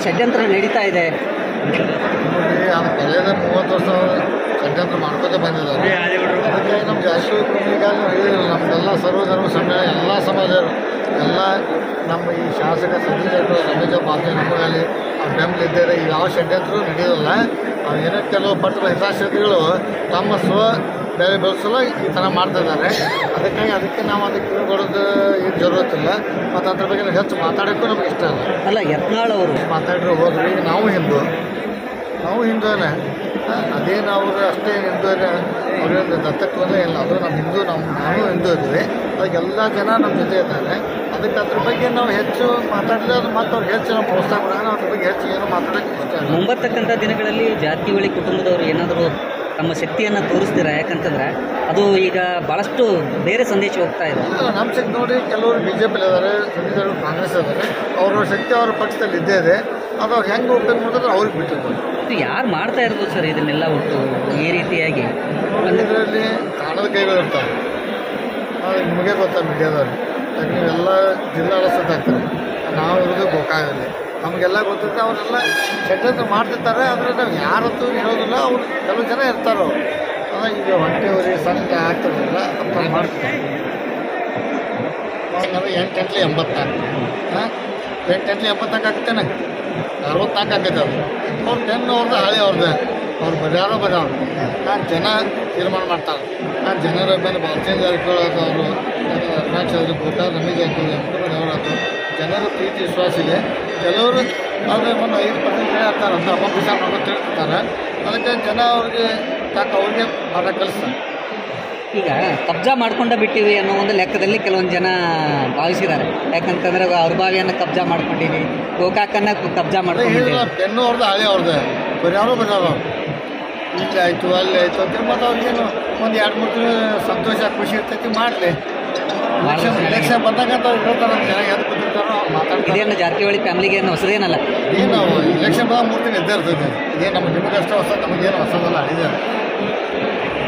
ಷಡ್ಯಂತ್ರ ನಡೀತಾ ಇದೆ ನೋಡಿ ಅದು ಕಳೆದ ಮೂವತ್ತು ವರ್ಷ ಷಡ್ಯಂತ್ರ ಮಾಡ್ಕೋತ ಬಂದಿದ್ದಾರೆ ಅದಕ್ಕೆ ನಮ್ಮ ಜಾಸ್ತಿ ಈಗಾಗಲೇ ಹೇಳಿದ್ರು ನಮ್ಮದೆಲ್ಲ ಸರ್ವಧರ್ಮ ಸಮ್ಮೇಳನ ಎಲ್ಲ ಸಮಾಜರು ಎಲ್ಲ ನಮ್ಮ ಈ ಶಾಸಕ ಸಚಿವರು ರಮೇಶ ಪಾತ್ರೆ ನಮಗಲ್ಲಿ ಅವ್ರ ಬೆಂಬಲ ಇದ್ದಾರೆ ಈಗ ಯಾವ ಷಡ್ಯಂತ್ರ ನಡೆಯೋದಿಲ್ಲ ಅವ್ರು ಏನೋ ಕೆಲವು ಪಟ್ಟಣ ಹಿತಾಸಕ್ತಿಗಳು ತಮ್ಮ ಸ್ವ ಬೆಲೆ ಬೆಳೆಸಲು ಈ ಥರ ಮಾಡ್ತಾ ಇದ್ದಾರೆ ಅದಕ್ಕಾಗಿ ಅದಕ್ಕೆ ನಾವು ಅದಕ್ಕೆ ಕಿವಿಗೊಡೋದು ಏನು ಜರುರತ್ತಿಲ್ಲ ಮತ್ತು ಅದ್ರ ಬಗ್ಗೆ ಹೆಚ್ಚು ಮಾತಾಡೋಕ್ಕೂ ನಮ್ಗೆ ಇಷ್ಟ ಇಲ್ಲ ಅಲ್ಲ ಯತ್ನಾಳ್ ಅವರು ಮಾತಾಡ್ರೆ ಹೋದ್ರಿ ಈಗ ನಾವು ಹಿಂದೂ ನಾವು ಹಿಂದೂನೇ ಆ, ಅದೇನು ಅವರು ಅಷ್ಟೇ ಹಿಂದೂನೇ ಅವರಿಂದ ದತ್ತತ್ವನೇ ಇಲ್ಲ ಅದು ನಮ್ಮ ಹಿಂದೂ ನಮ್ಮ ನಾವು ಹಿಂದೂ ಇದ್ದೀವಿ ಅದಕ್ಕೆ ಎಲ್ಲ ಜನ ನಮ್ಮ ಜೊತೆ ಇದ್ದಾರೆ ಅದಕ್ಕೆ ಅದ್ರ ಬಗ್ಗೆ ನಾವು ಹೆಚ್ಚು ಮಾತಾಡಿದ್ರೆ ಅದು ಮತ್ತು ಅವ್ರಿಗೆ ಹೆಚ್ಚು ನಾವು ಪ್ರೋತ್ಸಾಹ ಕೊಡೋಣ ಅದ್ರ ಬಗ್ಗೆ ಹೆಚ್ಚು ಏನು ಮಾತಾಡೋಕ್ಕೆ ಇಷ್ಟ ಇಲ್ಲ ಮುಂಬರ್ತಕ್ಕಂಥ ದಿನಗಳಲ್ಲಿ ಜಾರಕಿಹೊಳಿ ಕುಟುಂಬದವರು ಏನಾದರೂ ತಮ್ಮ ಶಕ್ತಿಯನ್ನು ತೋರಿಸ್ತೀರಾ ಯಾಕಂತಂದ್ರೆ ಅದು ಈಗ ಭಾಳಷ್ಟು ಬೇರೆ ಸಂದೇಶ ಹೋಗ್ತಾ ಇದೆ ಇಲ್ಲ, ನಮ್ಮ ಶಕ್ತಿ ನೋಡಿ ಕೆಲವರು ಬಿ ಜೆ ಪಿಲಿ ಇದ್ದಾರೆ ಸಂಜೀವರು ಕಾಂಗ್ರೆಸ್ ಇದ್ದಾರೆ ಅವ್ರ ಶಕ್ತಿ ಅವ್ರ ಪಕ್ಷದಲ್ಲಿ ಇದ್ದೇ ಇದೆ ಅದು ಅವ್ರು ಹೆಂಗೆ ಉಪಯೋಗ ಮಾಡಿದ್ರೆ ಅವ್ರಿಗೆ ಬಿಟ್ಟಿರ್ಬೋದು ಇದು ಯಾರು ಮಾಡ್ತಾ ಇರ್ಬೋದು ಸರ್ ಇದನ್ನೆಲ್ಲ ಒಟ್ಟು ಈ ರೀತಿಯಾಗಿ ಇದರಲ್ಲಿ ಕಾಣದ ಕೈಗಳು ಇರ್ತಾವೆ ಅದು ನಿಮಗೆ ಗೊತ್ತಾ ಮೀಡಿಯಾದವ್ರು ಯಾಕೆ ನೀವೆಲ್ಲ ಜಿಲ್ಲಾ ಆಗ್ತಾರೆ ನಾವು ಇರೋದು ಗೋಕಾಗಲ್ಲಿ ನಮಗೆಲ್ಲ ಗೊತ್ತಿರುತ್ತೆ ಅವರೆಲ್ಲ ಷಡ್ಯಂತ್ರ ಮಾಡ್ತಿರ್ತಾರೆ ಆದರೆ ನಾವು ಯಾರತ್ತೂ ಹೇಳೋದಿಲ್ಲ ಅವ್ರು ಕೆಲವು ಜನ ಇರ್ತಾರೋ ಅದ ಈಗ ಹೊಟ್ಟೆವರಿ ಸಂತ ಆಗ್ತಿರಲಿಲ್ಲ ಅಂತ ಮಾಡ್ತಾರೆ ನಾವು ಎಂಟು ಎಂಟ್ಲಿ ಎಂಬತ್ನಾಲ್ಕು ಹಾಂ ಎಂಟು ಎಂಟ್ಲಿ ಎಂಬತ್ನಾಲ್ಕು ಆಗ್ತೇನೆ ಅರವತ್ನಾಲ್ಕು ಆಗೈತೆ ಅದು ಅವ್ರು ಟೆನ್ ಅವ್ರದ್ದು ಹಳೆ ಅವ್ರದ್ದು ಅವ್ರು ಬರ್ಯಾರೋ ಬರ್ಯಾವ್ರು ನಾನು ಜನ ತೀರ್ಮಾನ ಮಾಡ್ತಾರೆ ನಾನು ಜನರ ಮೇಲೆ ಬಾಲಚಂದ್ರ ಜಾರಕಿಹೊಳಿ ಅವರು ರಮೇಶ್ ಚೌಧರಿ ಗೋಪಾಲ್ ರಮೇಶ್ ಜಾರಕಿಹೊಳಿ ಎಂಪುರ ಅವರಾದ್ರು ಜನರ ಪ್ರೀತಿ ವಿಶ್ವಾಸ ಇದೆ ಕೆಲವರು ಆದರೆ ಒಂದು ಐದು ಪರ್ಸೆಂಟ್ ಹೇಳ್ತಾರೆ ಅಂತ ಅಪವಿಶ್ವಾಸ ಮಾಡ್ಕೊಂಡು ತಿಳ್ಕೊತಾರೆ ಅದಕ್ಕೆ ಜನ ಅವ್ರಿಗೆ ಯಾಕೆ ಅವ್ರಿಗೆ ಪಾಠ ಕಲಿಸ್ತಾರೆ ಈಗ ಕಬ್ಜಾ ಮಾಡ್ಕೊಂಡ ಬಿಟ್ಟಿವಿ ಅನ್ನೋ ಒಂದು ಲೆಕ್ಕದಲ್ಲಿ ಕೆಲವೊಂದು ಜನ ಭಾವಿಸಿದ್ದಾರೆ ಯಾಕಂತಂದ್ರೆ ಅವ್ರಭಾವಿಯನ್ನು ಕಬ್ಜಾ ಮಾಡ್ಕೊಂಡಿವಿ ಗೋಕಾಕನ್ನ ಕಬ್ಜಾ ಅದೇ ಮಾಡ್ಕೊಂಡಿದ್ದೀವಿ ಹೇಳಿಲ್ಲ ಪೆನ್ನು ಅವ್ರದ್ದು ಹಳೆ ಅವ್ರದ್ದು ಬರ್ಯಾರೋ ಬರ್ಯಾರೋ ಇಲ್ಲಿ ಆಯಿತು ಅಲ್ಲಿ ಆಯಿತು ಅಂತ ಮತ್ತು ಅವ್ರಿಗೇನು ಒಂದು ಎರಡು ಮೂರು ತಿಂಗಳು ಸಂತೋಷ ಖುಷಿ ಇರ್ತೈತಿ ಮಾಡಲಿ ಎಲೆಕ್ಷನ್ ಎಲೆಕ್ಷನ್ ಬಂದಾಗ ಅಂತ ಅವ್ರು ಹೇಳ್ತಾರೆ ಜನ ಎದ್ದು ಕೂತಿರ್ತಾರೋ ಅವ್ರು ಮಾತಾಡ್ತಾರೆ ಇದೇನು ಜಾರಕಿಹೊಳಿ ಫ್ಯಾಮಿಲಿಗೆ ಏನು ಹೊಸದೇನಲ್ಲ ಏನು ನಾವು ಎಲೆಕ್ಷನ್ ಬಂದಾಗ ಮೂರು ತಿಂಗಳು ಇದ್ದೇ ಇರ್ತೈತೆ ಇದೇ ನಮ್ಮ ನಿಮಗೆ ಅಷ್ಟೇ ಹೊಸ ನಮಗೇನು ಹೊಸದಲ್ಲ ಇದೆ